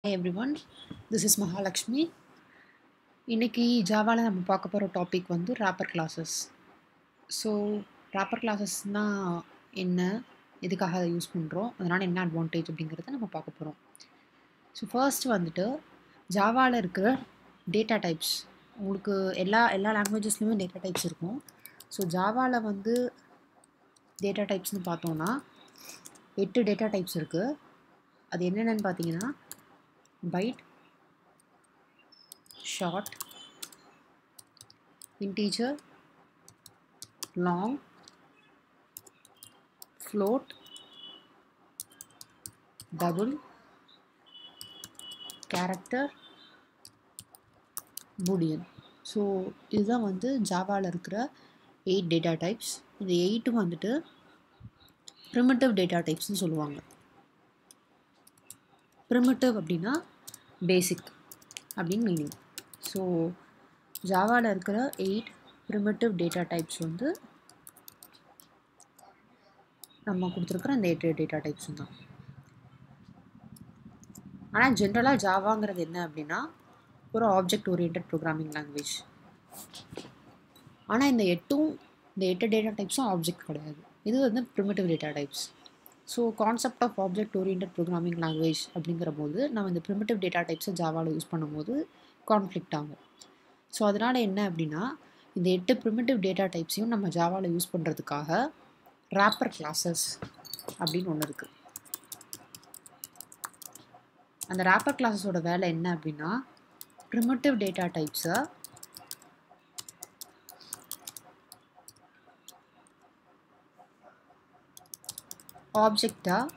Hi everyone, this is Mahalakshmi. இன்னைக்கு ஜாவாவில் நம்ம பார்க்க போகிற டாபிக் வந்து ரேப்பர் கிளாஸஸ் ஸோ ரேப்பர் கிளாஸஸ்னால் என்ன எதுக்காக அதை யூஸ் பண்ணுறோம் அதனால் என்ன அட்வான்டேஜ் அப்படிங்கிறத நம்ம பார்க்க போகிறோம் ஸோ ஃபர்ஸ்ட் வந்துட்டு ஜாவாவில் இருக்கிற டேட்டா டைப்ஸ் உங்களுக்கு எல்லா எல்லா லாங்குவேஜஸ்லையுமே டேட்டா டைப்ஸ் இருக்கும் ஸோ ஜாவாவில் வந்து டேட்டா டைப்ஸ்னு பார்த்தோன்னா எட்டு டேட்டா டைப்ஸ் இருக்குது அது என்னென்னு பார்த்தீங்கன்னா byte short integer long float double character boolean so இதுதான் வந்து ஜாவாவில் இருக்கிற எயிட் டேட்டா டைப்ஸ் இந்த எயிட்டும் வந்துட்டு ப்ரிமிட்டிவ் டேட்டா டைப்ஸ்னு சொல்லுவாங்க ப்ரிமிட்டிவ் அப்படின்னா பேசிக் அப்படின்னு மீனிங் ஸோ ஜாவாவில் இருக்கிற எயிட் ப்ரிமிட்டிவ் டேட்டா டைப்ஸ் வந்து நம்ம கொடுத்துருக்குற இந்த எட்டு டேட்டா டைப்ஸும் தான் ஆனால் ஜென்ரலாக ஜாவாங்கிறது என்ன அப்படின்னா ஒரு ஆப்ஜெக்ட் ஓரியன்ட் ப்ரோக்ராமிங் லாங்குவேஜ் ஆனால் இந்த எட்டும் இந்த எட்டு டேட்டா டைப்ஸும் ஆப்ஜெக்ட் கிடையாது இது வந்து primitive data types so concept of object orient programming language அப்படிங்கிற போது நம்ம இந்த ப்ரிமிட்டிவ் டேட்டா டைப்ஸை ஜாவாவில் யூஸ் பண்ணும்போது கான்ஃப்ளிக்ட் ஆகும் ஸோ அதனால் என்ன அப்படின்னா இந்த எட்டு ப்ரிமிட்டிவ் டேட்டா டைப்ஸையும் நம்ம ஜாவாவில் யூஸ் பண்ணுறதுக்காக ரேப்பர் கிளாஸஸ் அப்படின்னு ஒன்று இருக்குது அந்த ரேப்பர் கிளாஸஸோட வேலை என்ன அப்படின்னா ப்ரிமிட்டிவ் டேட்டா டைப்ஸை ஆப்ஜெக்டாக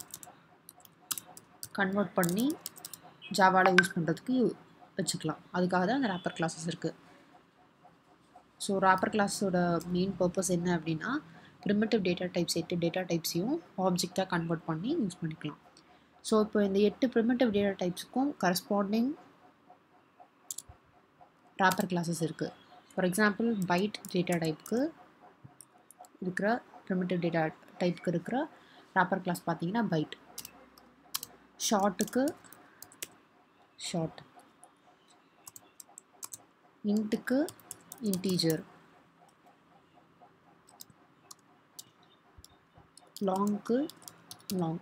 கன்வெர்ட் பண்ணி ஜாவாவில் யூஸ் பண்ணுறதுக்கு வச்சுக்கலாம் அதுக்காக தான் அந்த ரேப்பர் கிளாஸஸ் இருக்குது ஸோ ரேப்பர் கிளாஸோட மெயின் பர்பஸ் என்ன அப்படின்னா ப்ரிமிட்டிவ் டேட்டா டைப்ஸ் எட்டு டேட்டா டைப்ஸையும் ஆப்ஜெக்டாக கன்வெர்ட் பண்ணி யூஸ் பண்ணிக்கலாம் ஸோ இப்போ இந்த எட்டு primitive data டைப்ஸுக்கும் corresponding rapper classes இருக்குது ஃபார் எக்ஸாம்பிள் பைட் டேட்டா டைப்புக்கு இருக்கிற ப்ரிமிட்டிவ் டேட்டா டைப்புக்கு இருக்கிற ரேப்பர் கிளாஸ் பார்த்தீங்கன்னா byte ஷார்ட்டுக்கு short இன்ட்டுக்கு integer லாங்க்கு long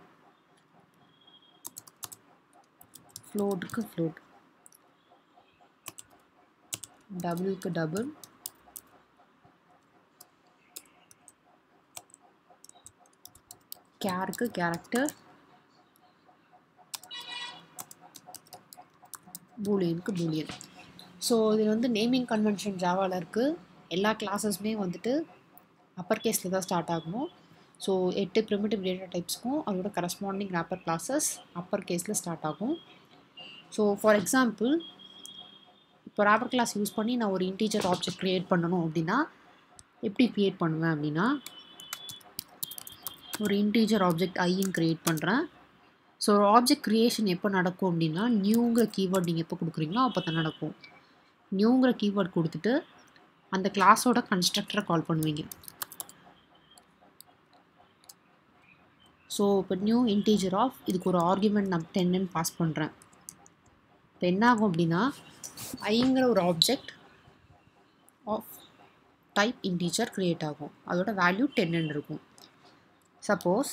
ஃப்ளோட்டுக்கு float டபுளுக்கு double கேருக்கு character பூலியனுக்கு Boolean so இது வந்து நேமிங் கன்வென்ஷன் ஜாவாவில் இருக்குது எல்லா கிளாஸஸுமே வந்துட்டு அப்பர் கேஸில் தான் ஸ்டார்ட் ஆகணும் ஸோ எட்டு ப்ரிமிட்டிவ் டேட்டா டைப்ஸ்க்கும் அதோட கரஸ்பாண்டிங் ரேப்பர் கிளாஸஸ் அப்பர் கேஸில் ஸ்டார்ட் ஆகும் ஸோ ஃபார் எக்ஸாம்பிள் இப்போ ரேப்பர் கிளாஸ் யூஸ் பண்ணி நான் ஒரு இன்டீஜர் ஆப்ஜெக்ட் க்ரியேட் பண்ணணும் அப்படின்னா எப்படி க்ரியேட் பண்ணுவேன் அப்படின்னா ஒரு இன்டீஜர் ஆப்ஜெக்ட் ஐன்னு க்ரியேட் பண்ணுறேன் ஸோ ஒரு ஆப்ஜெக்ட் க்ரியேஷன் எப்போ நடக்கும் அப்படின்னா நியூங்கிற கீவேர்ட் நீங்கள் எப்போ கொடுக்குறீங்களோ அப்போ தான் நடக்கும் நியூங்கிற கீவேர்ட் கொடுத்துட்டு அந்த கிளாஸோட கன்ஸ்ட்ரக்டரை கால் பண்ணுவீங்க ஸோ இப்போ நியூ இன்டீஜர் ஆஃப் இதுக்கு ஒரு ஆர்குமெண்ட் நான் டென்னு பாஸ் பண்ணுறேன் இப்போ என்ன ஆகும் அப்படின்னா ஐங்கிற ஒரு object of type integer create ஆகும் அதோட வேல்யூ டென்னு இருக்கும் சப்போஸ்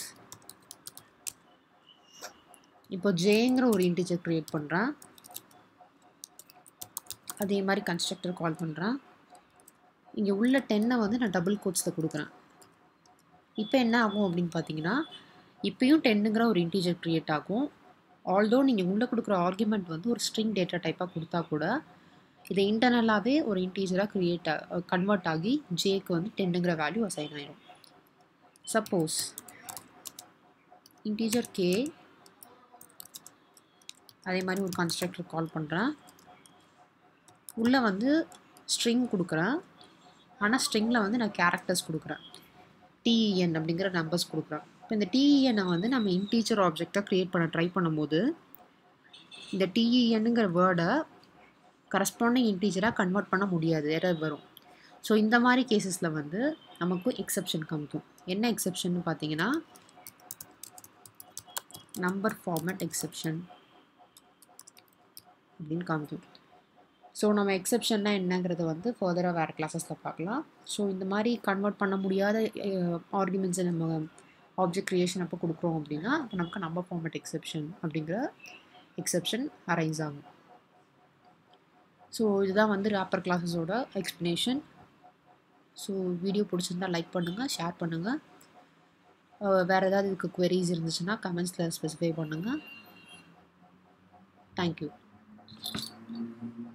இப்போ ஜேங்கிற ஒரு இன்டிஜர் க்ரியேட் பண்ணுறேன் அதே மாதிரி கன்ஸ்ட்ரக்டர் கால் பண்ணுறேன் இங்கே உள்ள டென்னை வந்து நான் டபுள் கோட்ஸில் கொடுக்குறேன் இப்போ என்ன ஆகும் அப்படின்னு பார்த்தீங்கன்னா இப்போயும் டென்னுங்கிற ஒரு இன்டீஜர் க்ரியேட் ஆகும் ஆல்தோ நீங்கள் உள்ளே கொடுக்குற ஆர்குமெண்ட் வந்து ஒரு ஸ்ட்ரிங் டேட்டா டைப்பாக கொடுத்தா கூட இதை இன்டர்னலாகவே ஒரு இன்டீஜராக க்ரியேட் கன்வெர்ட் ஆகி ஜேக்கு வந்து டென்னுங்கிற வேல்யூ அசைன் ஆயிடும் சப்போஸ் இன்டீஜர் கே அதே மாதிரி ஒரு கன்ஸ்ட்ரக்டர் கால் பண்ணுறேன் உள்ளே வந்து ஸ்ட்ரிங் கொடுக்குறேன் ஆனால் ஸ்ட்ரிங்கில் வந்து நான் கேரக்டர்ஸ் கொடுக்குறேன் டிஇஎன் அப்படிங்கிற நம்பர்ஸ் கொடுக்குறேன் இப்போ இந்த டிஇஎனை வந்து நம்ம இன்டீஜர் ஆப்ஜெக்டாக க்ரியேட் பண்ண ட்ரை பண்ணும்போது இந்த டிஇஎன்னுங்கிற வேர்டை கரஸ்பாண்டிங் இன்டீஜராக கன்வெர்ட் பண்ண முடியாது எரர் வரும் ஸோ இந்த மாதிரி கேசஸில் வந்து நமக்கு எக்ஸப்ஷன் காமிக்கும் என்ன எக்ஸப்ஷன் பார்த்தீங்கன்னா number format exception அப்படின்னு காமிக்கும் ஸோ நம்ம எக்ஸெப்ஷன்னா என்னங்கிறத வந்து ஃபர்தராக வேறு கிளாஸஸில் பார்க்கலாம் ஸோ இந்த மாதிரி கன்வெர்ட் பண்ண முடியாத ஆர்குமெண்ட்ஸை நம்ம ஆப்ஜெக்ட் க்ரியேஷன் அப்போ கொடுக்குறோம் அப்படின்னா அப்போ நமக்கு நம்பர் ஃபார்மேட் எக்ஸெப்ஷன் அப்படிங்கிற எக்ஸெப்ஷன் அரைஸ் ஆகும் ஸோ இதுதான் வந்து ரேப்பர் கிளாஸஸோட எக்ஸ்ப்ளனேஷன் ஸோ வீடியோ பிடிச்சிருந்தா லைக் பண்ணுங்கள் ஷேர் பண்ணுங்கள் வேறு ஏதாவது இதுக்கு queries இருந்துச்சுன்னா கமெண்ட்ஸில் ஸ்பெசிஃபை பண்ணுங்கள் தேங்க்யூ